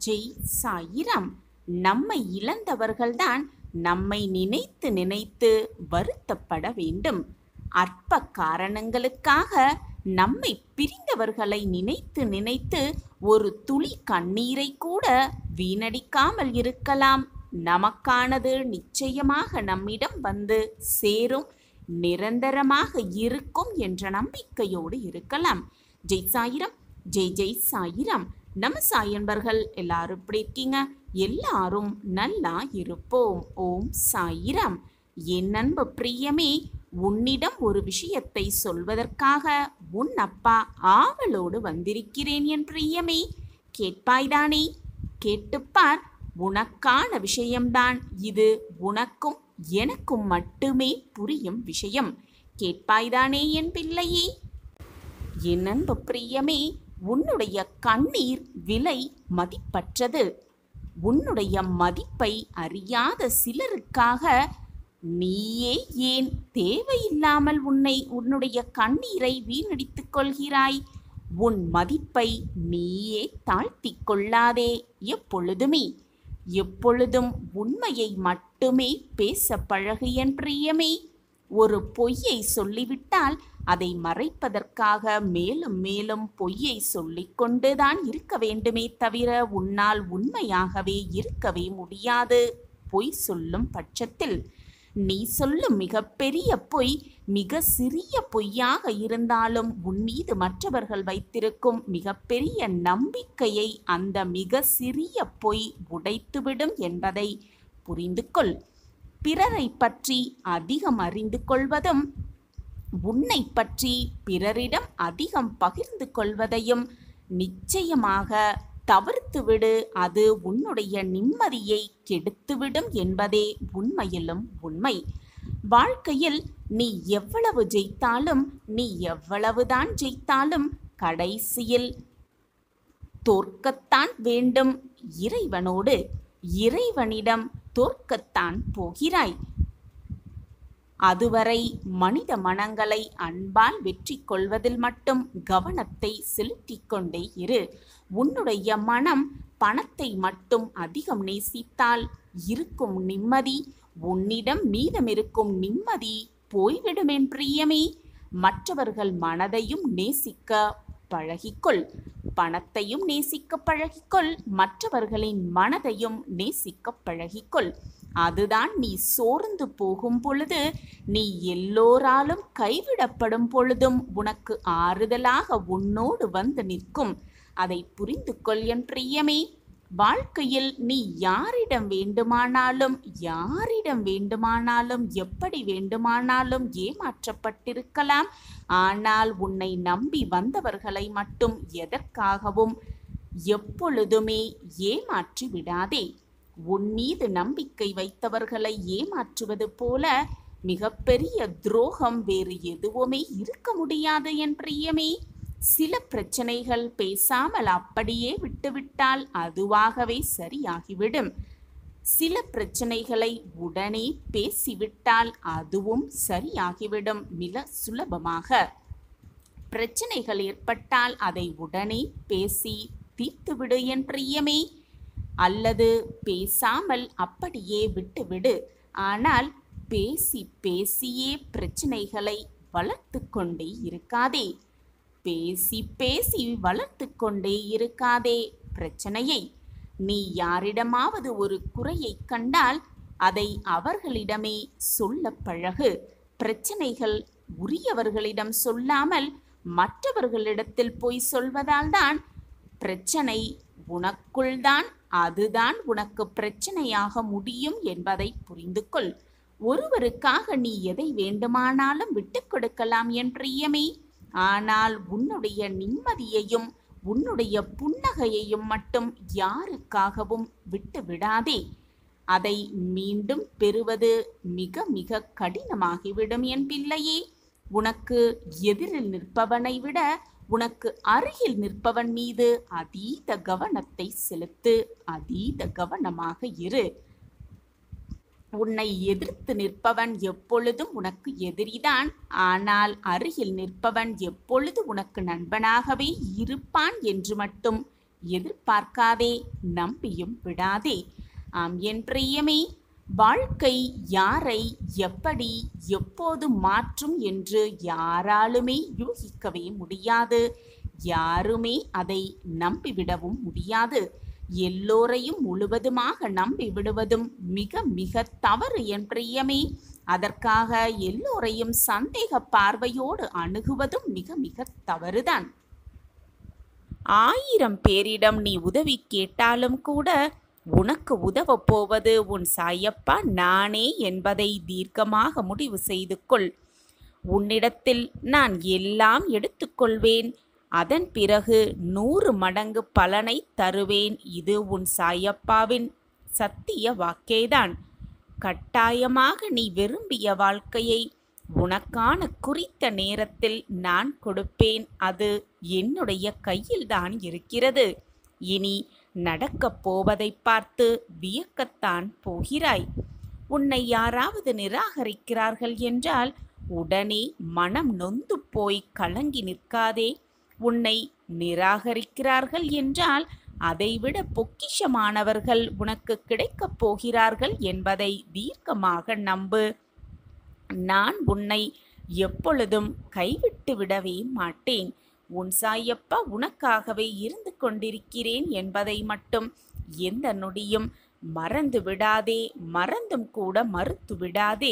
ஜெய் சாயிராம் நம்மை இழந்தவர்கள்தான் நம்மை நினைத்து நினைத்து வருத்தப்பட வேண்டும் அற்ப காரணங்களுக்காக நம்மை பிரிந்தவர்களை நினைத்து நினைத்து ஒரு துளி கண்ணீரை கூட வீணடிக்காமல் இருக்கலாம் நமக்கானது நிச்சயமாக நம்மிடம் வந்து சேரும் நிரந்தரமாக இருக்கும் என்ற நம்பிக்கையோடு இருக்கலாம் ஜெய் சாயிரம் ஜெய் ஜெய் சாயிரம் நம்ம சாயன்பர்கள் எல்லாரும் எப்படி இருக்கீங்க எல்லாரும் நல்லா இருப்போம் ஓம் சாயிரம் என் அன்பு பிரியமே உன்னிடம் ஒரு விஷயத்தை சொல்வதற்காக உன் அப்பா ஆவலோடு வந்திருக்கிறேன் என் பிரியமே கேட்பாய்தானே கேட்டுப்பார் உனக்கான விஷயம்தான் இது உனக்கும் எனக்கும் மட்டுமே புரியும் விஷயம் கேட்பாய்தானே என் பிள்ளையே என் அன்பு பிரியமே உன்னுடைய கண்ணீர் விலை மதிப்பற்றது உன்னுடைய மதிப்பை அறியாத சிலருக்காக நீயே ஏன் தேவையில்லாமல் உன்னை உன்னுடைய கண்ணீரை வீணடித்துக் கொள்கிறாய் உன் மதிப்பை நீயே தாழ்த்திக் கொள்ளாதே எப்பொழுதுமே எப்பொழுதும் உண்மையை மட்டுமே பேச பழகு என் பிரியமே ஒரு பொய்யை சொல்லிவிட்டால் அதை மறைப்பதற்காக மேலும் மேலும் பொய்யை சொல்லிக் கொண்டுதான் இருக்க வேண்டுமே தவிர உன்னால் உண்மையாகவே இருக்கவே முடியாது பொய் சொல்லும் பட்சத்தில் நீ சொல்லும் மிகப்பெரிய பொய் மிக சிறிய பொய்யாக இருந்தாலும் உன் மீது மற்றவர்கள் வைத்திருக்கும் மிகப்பெரிய நம்பிக்கையை அந்த மிக சிறிய பொய் உடைத்துவிடும் என்பதை புரிந்து கொள் பிறரை பற்றி அதிகம் அறிந்து கொள்வதும் உன்னை பற்றி பிறரிடம் அதிகம் பகிர்ந்து கொள்வதையும் நிச்சயமாக தவிர்த்துவிடு அது உன்னுடைய நிம்மதியை கெடுத்துவிடும் என்பதே உண்மையிலும் உண்மை வாழ்க்கையில் நீ எவ்வளவு ஜெயித்தாலும் நீ எவ்வளவுதான் ஜெயித்தாலும் கடைசியில் தோற்கத்தான் வேண்டும் இறைவனோடு இறைவனிடம் தோற்கத்தான் போகிறாய் அதுவரை மனித மனங்களை அன்பால் வெற்றி கொள்வதில் மட்டும் கவனத்தை செலுத்திக் கொண்டே இரு உன்னுடைய மனம் பணத்தை மட்டும் அதிகம் நேசித்தால் இருக்கும் நிம்மதி உன்னிடம் மீதமிருக்கும் நிம்மதி போய்விடும் என் பிரியமே மற்றவர்கள் மனதையும் நேசிக்க பழகிக்கொள் பணத்தையும் நேசிக்க பழகிக்கொள் மற்றவர்களின் மனதையும் நேசிக்க பழகிக்கொள் அதுதான் நீ சோர்ந்து போகும் பொழுது நீ எல்லோராலும் கைவிடப்படும் பொழுதும் உனக்கு ஆறுதலாக உன்னோடு வந்து நிற்கும் அதை புரிந்து கொள் என் பிரியமே வாழ்க்கையில் நீ யாரிடம் வேண்டுமானாலும் யாரிடம் வேண்டுமானாலும் எப்படி வேண்டுமானாலும் ஏமாற்றப்பட்டிருக்கலாம் ஆனால் உன்னை நம்பி வந்தவர்களை மட்டும் எதற்காகவும் எப்பொழுதுமே ஏமாற்றி விடாதே உன் மீது நம்பிக்கை வைத்தவர்களை ஏமாற்றுவது போல மிகப்பெரிய துரோகம் வேறு எதுவுமே இருக்க முடியாது என் பிரியமே சில பிரச்சனைகள் பேசாமல் அப்படியே விட்டுவிட்டால் அதுவாகவே சரியாகிவிடும் சில பிரச்சனைகளை உடனே பேசிவிட்டால் அதுவும் சரியாகிவிடும் மிக சுலபமாக பிரச்சனைகள் ஏற்பட்டால் அதை உடனே பேசி தீர்த்துவிடு என் பிரியமே அல்லது பேசாமல் அப்படியே விட்டுவிடு ஆனால் பேசி பேசியே பிரச்சனைகளை வளர்த்து கொண்டே இருக்காதே பேசி பேசி வளர்த்து கொண்டே இருக்காதே பிரச்சனையை நீ யாரிடமாவது ஒரு குறையை கண்டால் அதை அவர்களிடமே சொல்ல பழகு பிரச்சனைகள் உரியவர்களிடம் சொல்லாமல் மற்றவர்களிடத்தில் போய் சொல்வதால்தான் பிரச்சனை உனக்குள்தான் அதுதான் உனக்கு பிரச்சனையாக முடியும் என்பதை புரிந்து கொள் ஒருவருக்காக நீ எதை வேண்டுமானாலும் விட்டுக் கொடுக்கலாம் என் பிரியமே ஆனால் உன்னுடைய நிம்மதியையும் உன்னுடைய புன்னகையையும் மட்டும் யாருக்காகவும் விட்டு விடாதே அதை மீண்டும் பெறுவது மிக மிக கடினமாகிவிடும் என் பிள்ளையே உனக்கு எதிரில் நிற்பவனை விட உனக்கு அருகில் நிற்பவன் மீது அதீத கவனத்தை செலுத்து அதீத கவனமாக இரு உன்னை எதிர்த்து நிற்பவன் எப்பொழுதும் உனக்கு எதிரிதான் ஆனால் அருகில் நிற்பவன் எப்பொழுது உனக்கு நண்பனாகவே இருப்பான் என்று மட்டும் எதிர்பார்க்காதே நம்பியும் விடாதே ஆம் என் பிரியமே வாழ்க்கை யாரை எப்படி எப்போது மாற்றும் என்று யாராலுமே யூகிக்கவே முடியாது யாருமே அதை நம்பிவிடவும் முடியாது எல்லோரையும் முழுவதுமாக நம்பி விடுவதும் மிக மிக தவறு என் பிரியமே அதற்காக எல்லோரையும் சந்தேக பார்வையோடு அணுகுவதும் மிக மிக தவறுதான் ஆயிரம் பேரிடம் நீ உதவி கேட்டாலும் கூட உனக்கு உதவப் போவது உன் சாயப்பா நானே என்பதை தீர்க்கமாக முடிவு செய்து கொள் உன்னிடத்தில் நான் எல்லாம் எடுத்துக்கொள்வேன் அதன் பிறகு நூறு மடங்கு பலனை தருவேன் இது உன் சாயப்பாவின் சத்திய வாக்கேதான் கட்டாயமாக நீ விரும்பிய வாழ்க்கையை உனக்கான குறித்த நேரத்தில் நான் கொடுப்பேன் அது என்னுடைய கையில்தான் இருக்கிறது இனி நடக்கப் போவதை பார்த்து வியக்கத்தான் போகிறாய் உன்னை யாராவது நிராகரிக்கிறார்கள் என்றால் உடனே மனம் நொந்து போய் கலங்கி நிற்காதே உன்னை நிராகரிக்கிறார்கள் என்றால் அதைவிட பொக்கிஷமானவர்கள் உனக்கு கிடைக்கப் போகிறார்கள் என்பதை தீர்க்கமாக நம்பு நான் உன்னை எப்பொழுதும் கைவிட்டு விடவே மாட்டேன் உன் சாயப்பா உனக்காகவே இருந்து கொண்டிருக்கிறேன் என்பதை மட்டும் எந்த நொடியும் மறந்து விடாதே மறந்தும் கூட மறுத்து விடாதே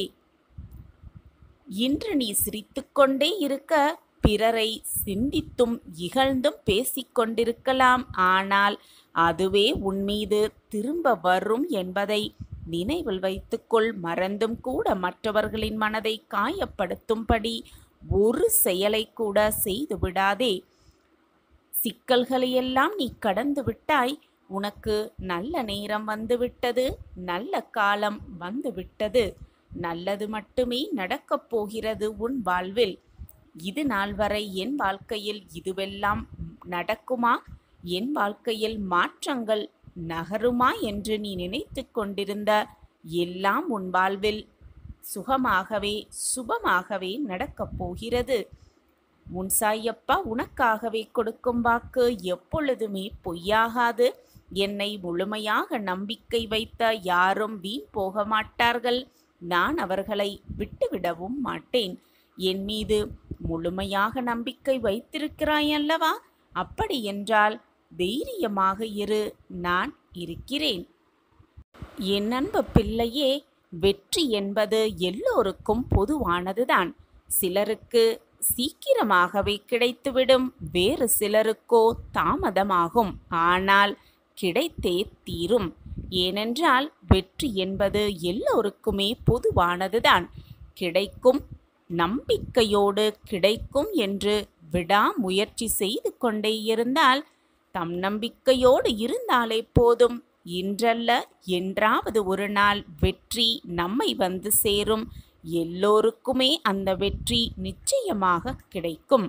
இன்று நீ சிரித்துக்கொண்டே இருக்க பிறரை சிந்தித்தும் இகழ்ந்தும் பேசிக் கொண்டிருக்கலாம் ஆனால் அதுவே உன்மீது திரும்ப வரும் என்பதை நினைவில் வைத்துக்கொள் மறந்தும் கூட மற்றவர்களின் மனதை காயப்படுத்தும்படி ஒரு செயலை கூட செய்து விடாதே சிக்கல்களையெல்லாம் நீ கடந்து விட்டாய் உனக்கு நல்ல நேரம் வந்துவிட்டது நல்ல காலம் வந்துவிட்டது நல்லது மட்டுமே நடக்கப் போகிறது உன் வாழ்வில் இது நாள் வரை என் வாழ்க்கையில் இதுவெல்லாம் நடக்குமா என் வாழ்க்கையில் மாற்றங்கள் நகருமா என்று நீ நினைத்து கொண்டிருந்த எல்லாம் உன் வாழ்வில் சுகமாகவே சுபமாகவே நடக்கப் போகிறது உன் சாயப்பா உனக்காகவே கொடுக்கும் வாக்கு எப்பொழுதுமே பொய்யாகாது என்னை முழுமையாக நம்பிக்கை வைத்த யாரும் வீண் போக மாட்டார்கள் நான் அவர்களை விட்டுவிடவும் மாட்டேன் என் மீது முழுமையாக நம்பிக்கை வைத்திருக்கிறாய் அல்லவா அப்படி என்றால் தைரியமாக இரு நான் இருக்கிறேன் என் அன்பு பிள்ளையே வெற்றி என்பது எல்லோருக்கும் பொதுவானதுதான் சிலருக்கு சீக்கிரமாகவே கிடைத்துவிடும் வேறு சிலருக்கோ தாமதமாகும் ஆனால் கிடைத்தே தீரும் ஏனென்றால் வெற்றி என்பது எல்லோருக்குமே பொதுவானதுதான் கிடைக்கும் நம்பிக்கையோடு கிடைக்கும் என்று விடாமுயற்சி செய்து கொண்டே இருந்தால் தம் நம்பிக்கையோடு இருந்தாலே போதும் இன்றல்ல என்றாவது ஒரு நாள் வெற்றி நம்மை வந்து சேரும் எல்லோருக்குமே அந்த வெற்றி நிச்சயமாக கிடைக்கும்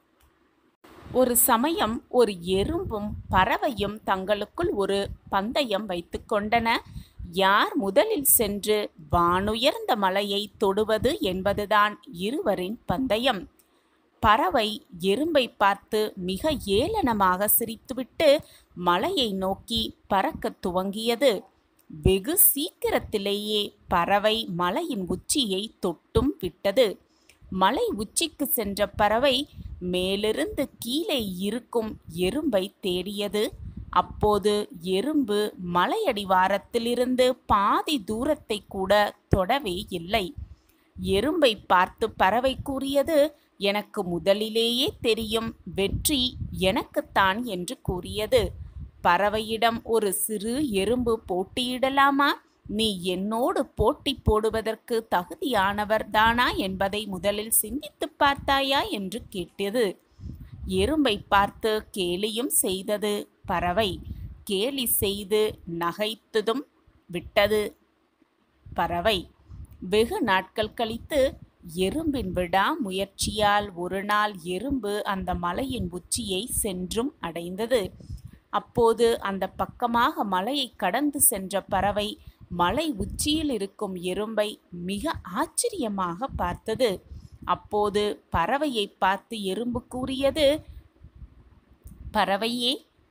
ஒரு சமயம் ஒரு எறும்பும் பறவையும் தங்களுக்குள் ஒரு பந்தயம் வைத்துக்கொண்டன யார் முதலில் சென்று வானுயர்ந்த மலையை தொடுவது என்பதுதான் இருவரின் பந்தயம் பறவை எறும்பை பார்த்து மிக ஏளனமாக சிரித்துவிட்டு மலையை நோக்கி பறக்கத் துவங்கியது வெகு சீக்கிரத்திலேயே பறவை மலையின் உச்சியை தொட்டும் விட்டது மலை உச்சிக்கு சென்ற பறவை மேலிருந்து கீழே இருக்கும் எறும்பை தேடியது அப்போது எறும்பு மலையடிவாரத்திலிருந்து பாதி தூரத்தை கூட தொடவே இல்லை எறும்பை பார்த்து பறவை கூறியது எனக்கு முதலிலேயே தெரியும் வெற்றி எனக்குத்தான் என்று கூறியது பறவையிடம் ஒரு சிறு எறும்பு போட்டியிடலாமா நீ என்னோடு போட்டி போடுவதற்கு தகுதியானவர் தானா என்பதை முதலில் சிந்தித்து பார்த்தாயா என்று கேட்டது எறும்பை பார்த்து கேலியும் செய்தது பறவை கேலி செய்து நகைத்ததும் விட்டது பறவை வெகு நாட்கள் கழித்து எறும்பின் விடா முயற்சியால் ஒரு நாள் எறும்பு அந்த மலையின் உச்சியை சென்றும் அடைந்தது அப்போது அந்த பக்கமாக மலையை கடந்து சென்ற பறவை மலை உச்சியில் இருக்கும் எறும்பை மிக ஆச்சரியமாக பார்த்தது அப்போது பறவையை பார்த்து எறும்பு கூறியது பறவையே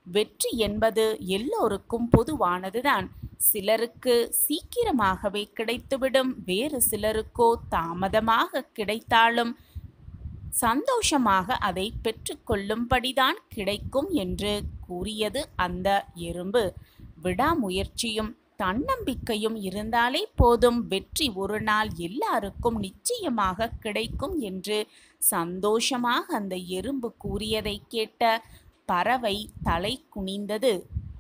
வெற்றி என்பது எல்லோருக்கும் பொதுவானதுதான் சிலருக்கு சீக்கிரமாகவே கிடைத்துவிடும் வேறு சிலருக்கோ தாமதமாக கிடைத்தாலும் சந்தோஷமாக அதை பெற்றுக்கொள்ளும்படிதான் கிடைக்கும் என்று கூறியது அந்த எறும்பு விடாமுயற்சியும் தன்னம்பிக்கையும் இருந்தாலே போதும் வெற்றி ஒரு நாள் எல்லாருக்கும் நிச்சயமாக கிடைக்கும் என்று சந்தோஷமாக அந்த எறும்பு கூறியதை கேட்ட பறவை தலை குனிந்தது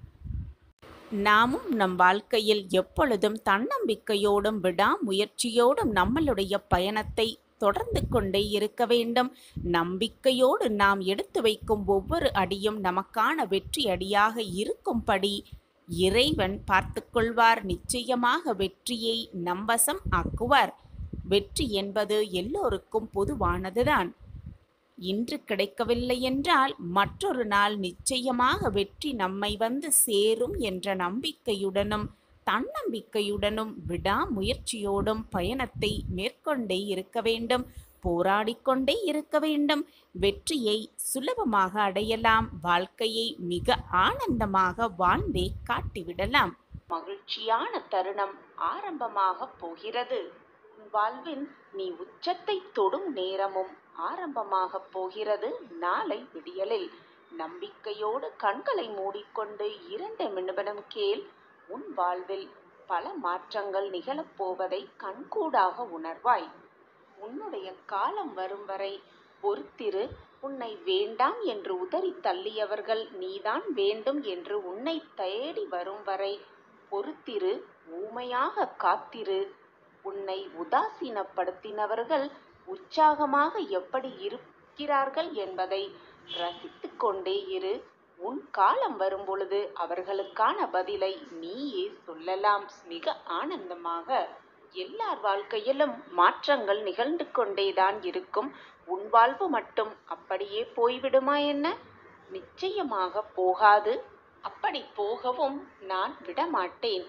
நாமும் நம் வாழ்க்கையில் எப்பொழுதும் தன்னம்பிக்கையோடும் விடாமுயற்சியோடும் நம்மளுடைய பயணத்தை தொடர்ந்து கொண்டே இருக்க வேண்டும் நம்பிக்கையோடு நாம் எடுத்து வைக்கும் ஒவ்வொரு அடியும் நமக்கான வெற்றி அடியாக இருக்கும்படி இறைவன் பார்த்து கொள்வார் நிச்சயமாக வெற்றியை நம்பசம் ஆக்குவார் வெற்றி என்பது எல்லோருக்கும் பொதுவானதுதான் இன்று கிடைக்கவில்லை என்றால் மற்றொரு நாள் நிச்சயமாக வெற்றி நம்மை வந்து சேரும் என்ற நம்பிக்கையுடனும் தன்னம்பிக்கையுடனும் விடாமுயற்சியோடும் பயணத்தை மேற்கொண்டே இருக்க வேண்டும் போராடிக்கொண்டே இருக்க வேண்டும் வெற்றியை சுலபமாக அடையலாம் வாழ்க்கையை மிக ஆனந்தமாக வாழ்ந்தே காட்டிவிடலாம் மகிழ்ச்சியான தருணம் ஆரம்பமாக போகிறது உன் வாழ்வின் நீ உச்சத்தை தொடும் நேரமும் ஆரம்பமாக போகிறது நாளை விடியலில் நம்பிக்கையோடு கண்களை மூடிக்கொண்டு இரண்டு நிமிடம் கேள் உன் வாழ்வில் பல மாற்றங்கள் நிகழப்போவதை கண்கூடாக உணர்வாய் உன்னுடைய காலம் வரும் வரை பொறுத்திரு உன்னை வேண்டாம் என்று உதறி தள்ளியவர்கள் நீதான் வேண்டும் என்று உன்னை தேடி வரும் வரை பொறுத்திரு ஊமையாக காத்திரு உன்னை உதாசீனப்படுத்தினவர்கள் உற்சாகமாக எப்படி இருக்கிறார்கள் என்பதை ரசித்துக் கொண்டே இரு உன் காலம் வரும்பொழுது அவர்களுக்கான பதிலை நீயே சொல்லலாம் மிக ஆனந்தமாக எல்லார் வாழ்க்கையிலும் மாற்றங்கள் நிகழ்ந்து கொண்டேதான் இருக்கும் உன் வாழ்வு மட்டும் அப்படியே போய்விடுமா என்ன நிச்சயமாக போகாது அப்படி போகவும் நான் விடமாட்டேன்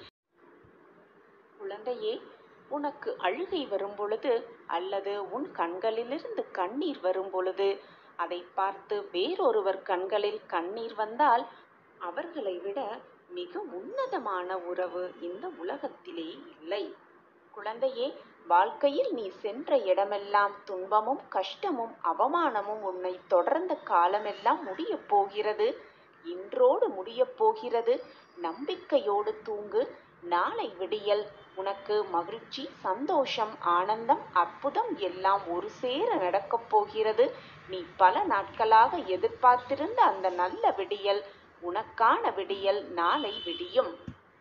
குழந்தையே உனக்கு அழுகை வரும் பொழுது அல்லது உன் கண்களிலிருந்து கண்ணீர் வரும் பொழுது அதை பார்த்து வேறொருவர் கண்களில் கண்ணீர் வந்தால் அவர்களை விட மிக உன்னதமான உறவு இந்த உலகத்திலே இல்லை குழந்தையே வாழ்க்கையில் நீ சென்ற இடமெல்லாம் துன்பமும் கஷ்டமும் அவமானமும் உன்னை தொடர்ந்த காலமெல்லாம் முடியப் போகிறது இன்றோடு முடியப் போகிறது நம்பிக்கையோடு தூங்கு நாளை விடியல் உனக்கு மகிழ்ச்சி சந்தோஷம் ஆனந்தம் அற்புதம் எல்லாம் ஒரு சேர நடக்கப் போகிறது நீ பல நாட்களாக எதிர்பார்த்திருந்த அந்த நல்ல விடியல் உனக்கான விடியல் நாளை விடியும்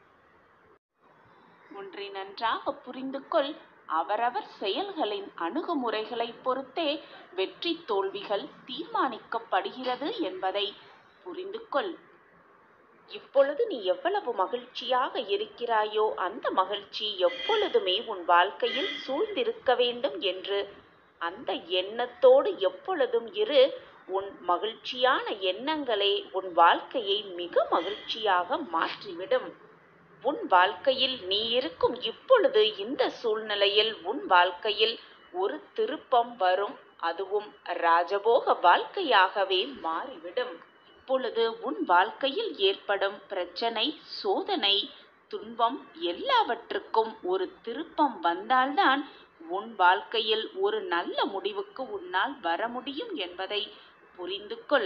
ஒன்றை நன்றாக புரிந்து கொள் அவரவர் செயல்களின் அணுகுமுறைகளைப் பொறுத்தே வெற்றி தோல்விகள் தீர்மானிக்கப்படுகிறது என்பதை புரிந்து கொள் இப்பொழுது நீ எவ்வளவு மகிழ்ச்சியாக இருக்கிறாயோ அந்த மகிழ்ச்சி எப்பொழுதுமே உன் வாழ்க்கையில் சூழ்ந்திருக்க வேண்டும் என்று அந்த எண்ணத்தோடு எப்பொழுதும் இரு உன் மகிழ்ச்சியான எண்ணங்களே உன் வாழ்க்கையை மிக மகிழ்ச்சியாக மாற்றிவிடும் உன் வாழ்க்கையில் நீ இருக்கும் இப்பொழுது இந்த சூழ்நிலையில் உன் வாழ்க்கையில் ஒரு திருப்பம் வரும் அதுவும் ராஜபோக வாழ்க்கையாகவே மாறிவிடும் இப்பொழுது உன் வாழ்க்கையில் ஏற்படும் பிரச்சனை சோதனை துன்பம் எல்லாவற்றுக்கும் ஒரு திருப்பம் வந்தால்தான் உன் வாழ்க்கையில் ஒரு நல்ல முடிவுக்கு உன்னால் வர முடியும் என்பதை புரிந்து கொள்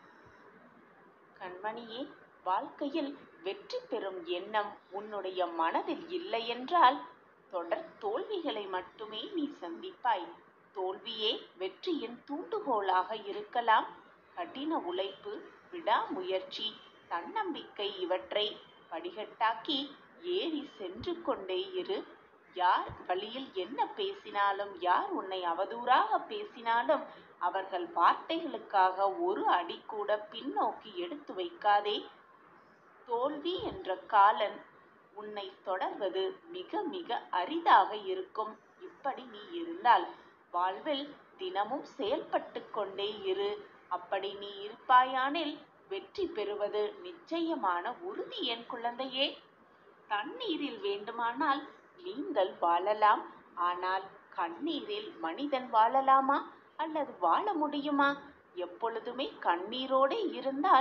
கண்மணியே வாழ்க்கையில் வெற்றி பெறும் எண்ணம் உன்னுடைய மனதில் இல்லை என்றால் தொடர் தோல்விகளை மட்டுமே நீ சந்திப்பாய் தோல்வியே வெற்றியின் தூண்டுகோலாக இருக்கலாம் கடின உழைப்பு விடாமுயற்சி தன்னம்பிக்கை இவற்றை படிகட்டாக்கி ஏறி சென்று கொண்டே இரு யார் வழியில் என்ன பேசினாலும் யார் உன்னை அவதூறாக பேசினாலும் அவர்கள் வார்த்தைகளுக்காக ஒரு அடி கூட பின்னோக்கி எடுத்து வைக்காதே தோல்வி என்ற காலன் உன்னை தொடர்வது மிக மிக அரிதாக இருக்கும் இப்படி நீ இருந்தால் வாழ்வில் தினமும் செயல்பட்டு கொண்டே இரு அப்படி நீ இருப்பாயானில் வெற்றி பெறுவது நிச்சயமான உறுதி என் குழந்தையே தண்ணீரில் வேண்டுமானால் நீங்கள் வாழலாம் ஆனால் கண்ணீரில் மனிதன் வாழலாமா அல்லது வாழ முடியுமா எப்பொழுதுமே கண்ணீரோடு இருந்தால்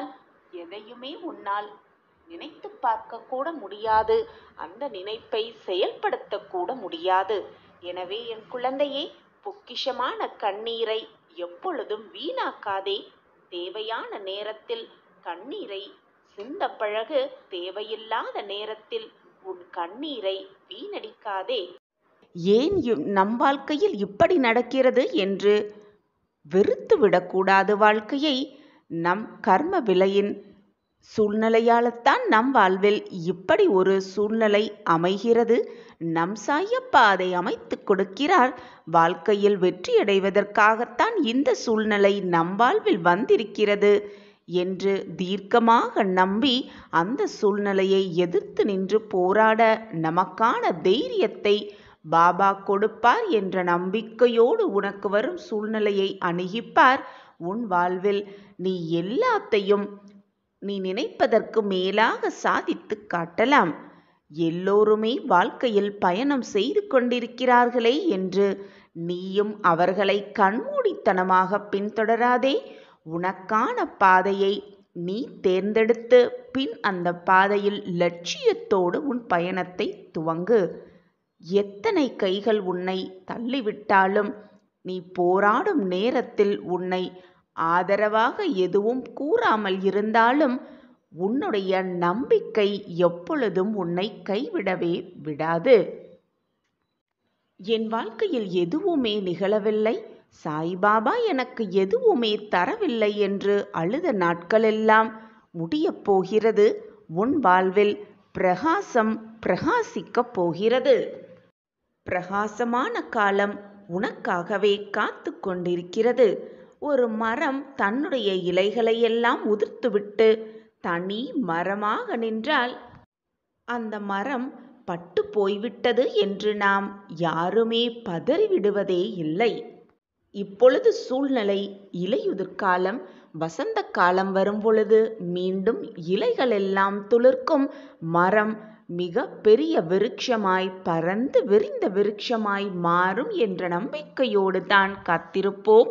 எதையுமே உன்னால் நினைத்து பார்க்க கூட முடியாது அந்த நினைப்பை செயல்படுத்த கூட முடியாது எனவே என் குழந்தையே பொக்கிஷமான கண்ணீரை எப்பொழுதும் வீணாக்காதே தேவையான நேரத்தில் கண்ணீரை சிந்த பழகு தேவையில்லாத நேரத்தில் உன் கண்ணீரை வீணடிக்காதே ஏன் இ- நம் வாழ்க்கையில் இப்படி நடக்கிறது என்று வெறுத்து விடக்கூடாது வாழ்க்கையை நம் கர்ம விலையின் சூழ்நிலையால்தான் நம் வாழ்வில் இப்படி ஒரு சூழ்நிலை அமைகிறது நம் சாயப்பா அதை அமைத்துக் கொடுக்கிறார் வாழ்க்கையில் வெற்றியடைவதற்காகத்தான் இந்த சூழ்நிலை நம் வாழ்வில் வந்திருக்கிறது என்று தீர்க்கமாக நம்பி அந்த சூழ்நிலையை எதிர்த்து நின்று போராட நமக்கான தைரியத்தை பாபா கொடுப்பார் என்ற நம்பிக்கையோடு உனக்கு வரும் சூழ்நிலையை அணுகிப்பார் உன் வாழ்வில் நீ எல்லாத்தையும் நீ நினைப்பதற்கு மேலாக சாதித்து காட்டலாம் எல்லோருமே வாழ்க்கையில் பயணம் செய்து கொண்டிருக்கிறார்களே என்று நீயும் அவர்களை கண்மூடித்தனமாக பின்தொடராதே உனக்கான பாதையை நீ தேர்ந்தெடுத்து பின் அந்த பாதையில் லட்சியத்தோடு உன் பயணத்தை துவங்கு எத்தனை கைகள் உன்னை தள்ளிவிட்டாலும் நீ போராடும் நேரத்தில் உன்னை ஆதரவாக எதுவும் கூறாமல் இருந்தாலும் உன்னுடைய நம்பிக்கை எப்பொழுதும் உன்னை கைவிடவே விடாது என் வாழ்க்கையில் எதுவுமே நிகழவில்லை சாய்பாபா எனக்கு எதுவுமே தரவில்லை என்று அழுத நாட்களெல்லாம் முடியப் போகிறது உன் வாழ்வில் பிரகாசம் பிரகாசிக்கப் போகிறது பிரகாசமான காலம் உனக்காகவே காத்து கொண்டிருக்கிறது ஒரு மரம் தன்னுடைய இலைகளையெல்லாம் உதிர்த்துவிட்டு தனி மரமாக நின்றால் அந்த மரம் பட்டு போய்விட்டது என்று நாம் யாருமே பதறிவிடுவதே இல்லை இப்பொழுது சூழ்நிலை இலையுதிர் காலம் வசந்த காலம் வரும் பொழுது மீண்டும் இலைகளெல்லாம் துளிர்க்கும் மரம் மிக பெரிய விருட்சமாய் பறந்து விரிந்த விருட்சமாய் மாறும் என்ற நம்பிக்கையோடு தான் காத்திருப்போம்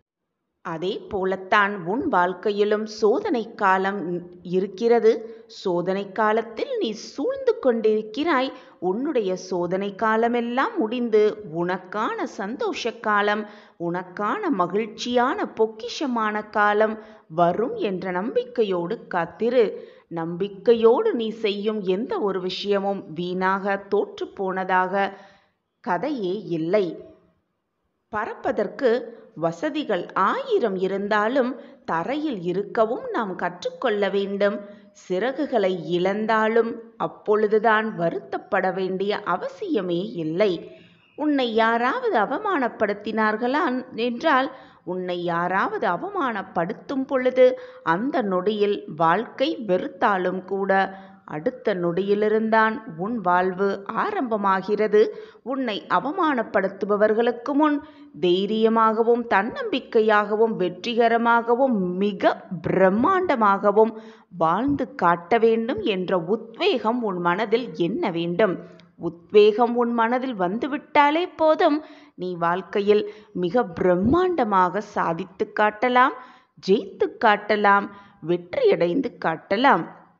அதே போலத்தான் உன் வாழ்க்கையிலும் சோதனை காலம் இருக்கிறது சோதனை காலத்தில் நீ சூழ்ந்து கொண்டிருக்கிறாய் உன்னுடைய சோதனை காலமெல்லாம் முடிந்து உனக்கான சந்தோஷ காலம் உனக்கான மகிழ்ச்சியான பொக்கிஷமான காலம் வரும் என்ற நம்பிக்கையோடு காத்திரு நம்பிக்கையோடு நீ செய்யும் எந்த ஒரு விஷயமும் வீணாக தோற்று போனதாக கதையே இல்லை பறப்பதற்கு வசதிகள் ஆயிரம் இருந்தாலும் தரையில் இருக்கவும் நாம் கற்றுக்கொள்ள வேண்டும் சிறகுகளை இழந்தாலும் அப்பொழுதுதான் வருத்தப்பட வேண்டிய அவசியமே இல்லை உன்னை யாராவது அவமானப்படுத்தினார்களா என்றால் உன்னை யாராவது அவமானப்படுத்தும் பொழுது அந்த நொடியில் வாழ்க்கை வெறுத்தாலும் கூட அடுத்த நொடியிலிருந்தான் உன் வாழ்வு ஆரம்பமாகிறது உன்னை அவமானப்படுத்துபவர்களுக்கு முன் தைரியமாகவும் தன்னம்பிக்கையாகவும் வெற்றிகரமாகவும் மிக பிரம்மாண்டமாகவும் வாழ்ந்து காட்ட வேண்டும் என்ற உத்வேகம் உன் மனதில் என்ன வேண்டும் உத்வேகம் உன் மனதில் வந்துவிட்டாலே போதும் நீ வாழ்க்கையில் மிக பிரம்மாண்டமாக சாதித்து காட்டலாம் ஜெயித்து காட்டலாம் வெற்றியடைந்து காட்டலாம்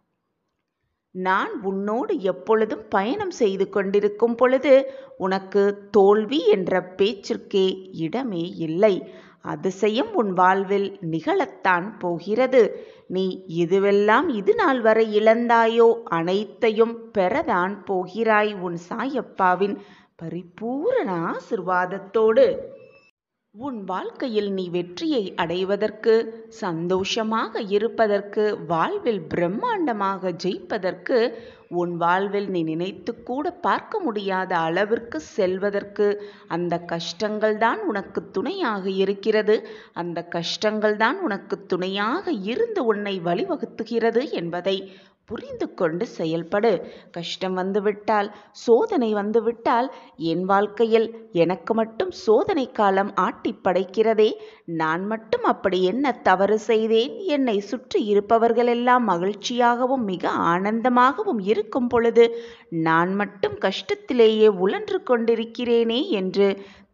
நான் உன்னோடு எப்பொழுதும் பயணம் செய்து கொண்டிருக்கும் பொழுது உனக்கு தோல்வி என்ற பேச்சிற்கே இடமே இல்லை அதிசயம் உன் வாழ்வில் நிகழத்தான் போகிறது நீ இதுவெல்லாம் இது நாள் வரை இழந்தாயோ அனைத்தையும் பெறதான் போகிறாய் உன் சாயப்பாவின் பரிபூரண ஆசிர்வாதத்தோடு உன் வாழ்க்கையில் நீ வெற்றியை அடைவதற்கு சந்தோஷமாக இருப்பதற்கு வாழ்வில் பிரம்மாண்டமாக ஜெயிப்பதற்கு உன் வாழ்வில் நீ நினைத்து கூட பார்க்க முடியாத அளவிற்கு செல்வதற்கு அந்த கஷ்டங்கள் தான் உனக்கு துணையாக இருக்கிறது அந்த கஷ்டங்கள் தான் உனக்கு துணையாக இருந்து உன்னை வழிவகுத்துகிறது என்பதை புரிந்து கொண்டு செயல்படு கஷ்டம் வந்துவிட்டால் சோதனை வந்துவிட்டால் என் வாழ்க்கையில் எனக்கு மட்டும் சோதனை காலம் ஆட்டி படைக்கிறதே நான் மட்டும் அப்படி என்ன தவறு செய்தேன் என்னை சுற்றி இருப்பவர்களெல்லாம் மகிழ்ச்சியாகவும் மிக ஆனந்தமாகவும் இருக்கும் பொழுது நான் மட்டும் கஷ்டத்திலேயே உழன்று கொண்டிருக்கிறேனே என்று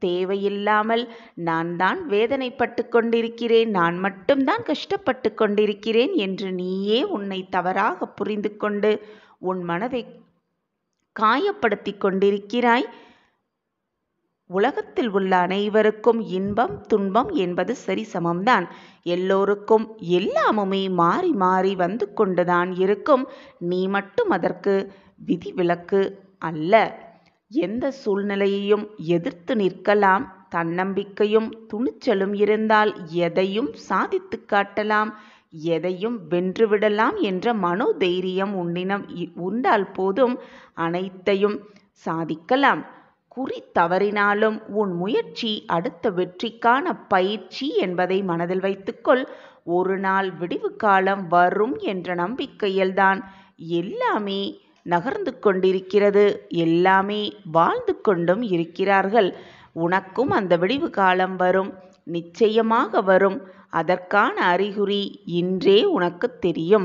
தேவையில்லாமல் நான் தான் வேதனைப்பட்டு கொண்டிருக்கிறேன் நான் மட்டும்தான் கஷ்டப்பட்டு கொண்டிருக்கிறேன் என்று நீயே உன்னை தவறாக புரிந்து கொண்டு உன் மனதை காயப்படுத்தி கொண்டிருக்கிறாய் உலகத்தில் உள்ள அனைவருக்கும் இன்பம் துன்பம் என்பது சரிசமம்தான் எல்லோருக்கும் எல்லாமுமே மாறி மாறி வந்து கொண்டுதான் இருக்கும் நீ மட்டும் அதற்கு விதிவிலக்கு அல்ல எந்த சூழ்நிலையையும் எதிர்த்து நிற்கலாம் தன்னம்பிக்கையும் துணிச்சலும் இருந்தால் எதையும் சாதித்து காட்டலாம் எதையும் வென்றுவிடலாம் என்ற மனோதைரியம் உன்னிடம் உண்டால் போதும் அனைத்தையும் சாதிக்கலாம் குறி தவறினாலும் உன் முயற்சி அடுத்த வெற்றிக்கான பயிற்சி என்பதை மனதில் வைத்துக்கொள் ஒரு நாள் விடிவு காலம் வரும் என்ற நம்பிக்கையில்தான் எல்லாமே நகர்ந்து கொண்டிருக்கிறது எல்லாமே வாழ்ந்து கொண்டும் இருக்கிறார்கள் உனக்கும் அந்த விடிவு காலம் வரும் நிச்சயமாக வரும் அதற்கான அறிகுறி இன்றே உனக்கு தெரியும்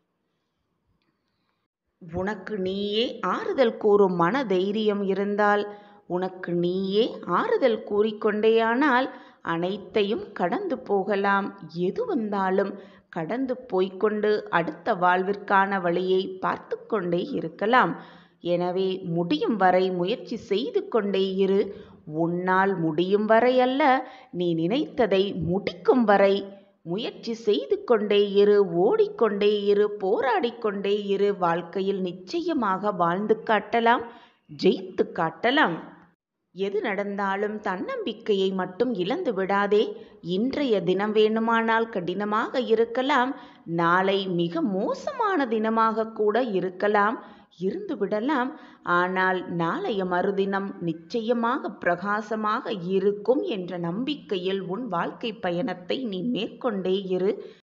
உனக்கு நீயே ஆறுதல் கூறும் மன தைரியம் இருந்தால் உனக்கு நீயே ஆறுதல் கூறிக்கொண்டேயானால் அனைத்தையும் கடந்து போகலாம் எது வந்தாலும் கடந்து போய்க்கொண்டு அடுத்த வாழ்விற்கான வழியை பார்த்து கொண்டே இருக்கலாம் எனவே முடியும் வரை முயற்சி செய்து கொண்டே இரு உன்னால் முடியும் வரை அல்ல நீ நினைத்ததை முடிக்கும் வரை முயற்சி செய்து கொண்டே இரு ஓடிக்கொண்டே இரு போராடிக்கொண்டே இரு வாழ்க்கையில் நிச்சயமாக வாழ்ந்து காட்டலாம் ஜெயித்து காட்டலாம் எது நடந்தாலும் தன்னம்பிக்கையை மட்டும் இழந்து விடாதே இன்றைய தினம் வேணுமானால் கடினமாக இருக்கலாம் நாளை மிக மோசமான தினமாக கூட இருக்கலாம் இருந்து விடலாம் ஆனால் நாளைய மறுதினம் நிச்சயமாக பிரகாசமாக இருக்கும் என்ற நம்பிக்கையில் உன் வாழ்க்கை பயணத்தை நீ மேற்கொண்டே இரு